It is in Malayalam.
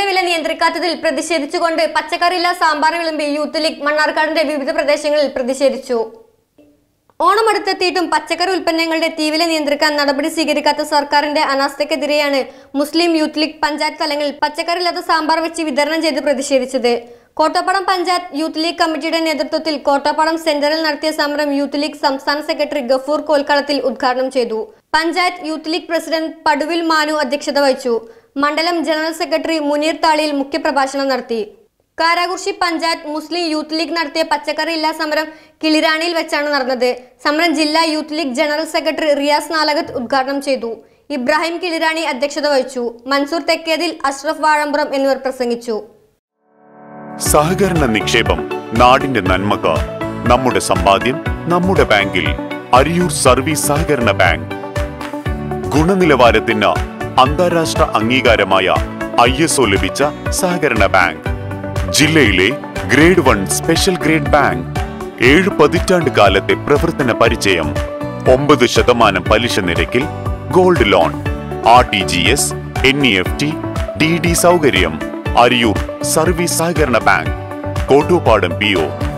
പച്ചക്കറിയുടെ വില നിയന്ത്രിക്കാത്തതിൽ പ്രതിഷേധിച്ചുകൊണ്ട് പച്ചക്കറിയില്ല സാമ്പാർ വിളമ്പി യൂത്ത് ലീഗ് മണ്ണാർക്കാടിന്റെ വിവിധ പ്രദേശങ്ങളിൽ പ്രതിഷേധിച്ചു ഓണം അടുത്തെത്തിയിട്ടും പച്ചക്കറി ഉൽപ്പന്നങ്ങളുടെ തീവില നിയന്ത്രിക്കാൻ നടപടി സ്വീകരിക്കാത്ത സർക്കാരിന്റെ അനാസ്ഥയ്ക്കെതിരെയാണ് മുസ്ലിം യൂത്ത് ലീഗ് പഞ്ചായത്ത് തലങ്ങളിൽ പച്ചക്കറിയില്ലാത്ത സാമ്പാർ വെച്ച് വിതരണം ചെയ്ത് പ്രതിഷേധിച്ചത് കോട്ടപ്പാടം പഞ്ചായത്ത് യൂത്ത് ലീഗ് കമ്മിറ്റിയുടെ നേതൃത്വത്തിൽ കോട്ടപ്പാടം സെന്ററിൽ നടത്തിയ സമരം യൂത്ത് ലീഗ് സംസ്ഥാന സെക്രട്ടറി ഗഫൂർ കോൽക്കളത്തിൽ ഉദ്ഘാടനം ചെയ്തു panchayat Youth League president Paduvil Manu അധ്യക്ഷത വഹിച്ചു മണ്ഡലം ജനറൽ സെക്രട്ടറി മുനീർ താളിയിൽ മുഖ്യപ്രഭാഷണം നടത്തി Karakurissi panchayat Muslim Youth League നടത്തിയ പച്ചക്കറി ഇല്ലാ സമരം കിളിരാണിയിൽ വെച്ചാണ് നടന്നത് സമരം ജില്ലാ Youth League general secretary Riyas Nalakath ഉദ്ഘാടനം ചെയ്തു ഇബ്രാഹിം കിളിരാണി അധ്യക്ഷത വഹിച്ചു മൻസൂർ തെക്കേതിൽ അഷ്റഫ് വാഴമ്പുറം എന്നിവർ പ്രസംഗിച്ചു സഹകരണ നിക്ഷേപം നാടിന്റെ നന്മക്ക് നമ്മുടെ സമ്പാദ്യം നമ്മുടെ ബാങ്കിൽ അരിയൂർ സർവീസ് സഹകരണ ബാങ്ക് ഗുണനിലവാരത്തിന് അന്താരാഷ്ട്ര അംഗീകാരമായ ഐ എസ് ഒ ലഭിച്ച സഹകരണ ബാങ്ക് ജില്ലയിലെ grade one special grade bank ഏഴ് പതിറ്റാണ്ട് കാലത്തെ പ്രവർത്തന പരിചയം ഒമ്പത് ശതമാനം പലിശ നിരക്കിൽ gold loan R T G S N E F T D D സൗകര്യം അരിയൂർ സർവീസ് സഹകരണ ബാങ്ക് കോട്ടൂപ്പാടം പി ഒ